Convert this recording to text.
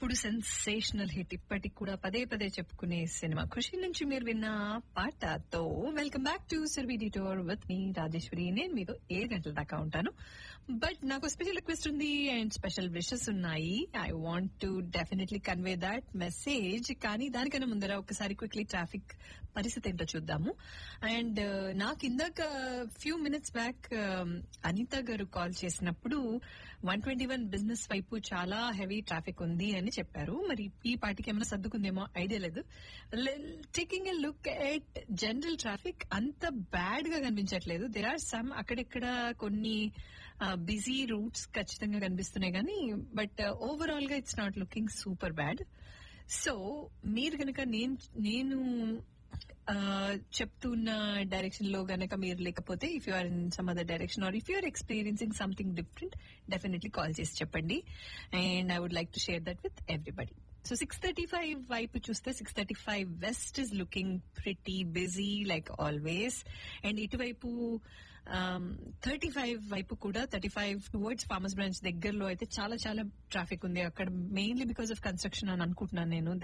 ఒకప్పుడు sensational hit ఇప్పటికి కూడా పదే పదే చెప్పుకునే సినిమా ఖుషి నుంచి మీరు విన్న పాటతో వెల్కమ్ బ్యాక్ టు సిర్వి డిటోర్ విత్ మీ రాజేశ్వరి నేను మీతో ఏడు గంటల దాకా ఉంటాను బట్ నాకు స్పెషల్ రిక్వెస్ట్ ఉంది అండ్ స్పెషల్ విషెస్ ఉన్నాయి I want to definitely convey that message కానీ దానికన్నా ముందర ఒకసారి క్విక్లీ ట్రాఫిక్ పరిస్థితి ఏంటో చూద్దాము అండ్ నాకు ఇందాక ఫ్యూ మినిట్స్ బ్యాక్ అనిత గారు కాల్ చేసినప్పుడు వన్ ట్వంటీ వన్ బిజినెస్ వైపు చాలా హెవీ ట్రాఫిక్ ఉంది అని చెప్పారు మరి ఈ పార్టీకి ఏమైనా సర్దుకుందేమో ఐడియా లేదు taking a look at general traffic అంత బ్యాడ్ గా కనిపించట్లేదు దెర్ ఆర్ సమ్ అక్కడెక్కడ కొన్ని బిజీ రూట్స్ ఖచ్చితంగా కనిపిస్తున్నాయి కానీ బట్ ఓవరాల్ గా it's not looking super bad so మీరు కనుక నేను నేను చెప్తున్న డైరెక్షన్ లో గనక మీరు లేకపోతే if you're in some other direction or if you're experiencing something different definitely call చేసి చెప్పండి and I would like to share that with everybody so six thirty five వైపు చూస్తే six thirty five west is looking pretty busy like always and ఇటువైపు thirty five వైపు కూడా thirty five towards farmers branch దగ్గరలో అయితే చాలా చాలా traffic ఉంది అక్కడ మెయిన్లీ బికాస్ ఆఫ్ కన్స్ట్రక్షన్ అని అనుకుంటున్నాను నేను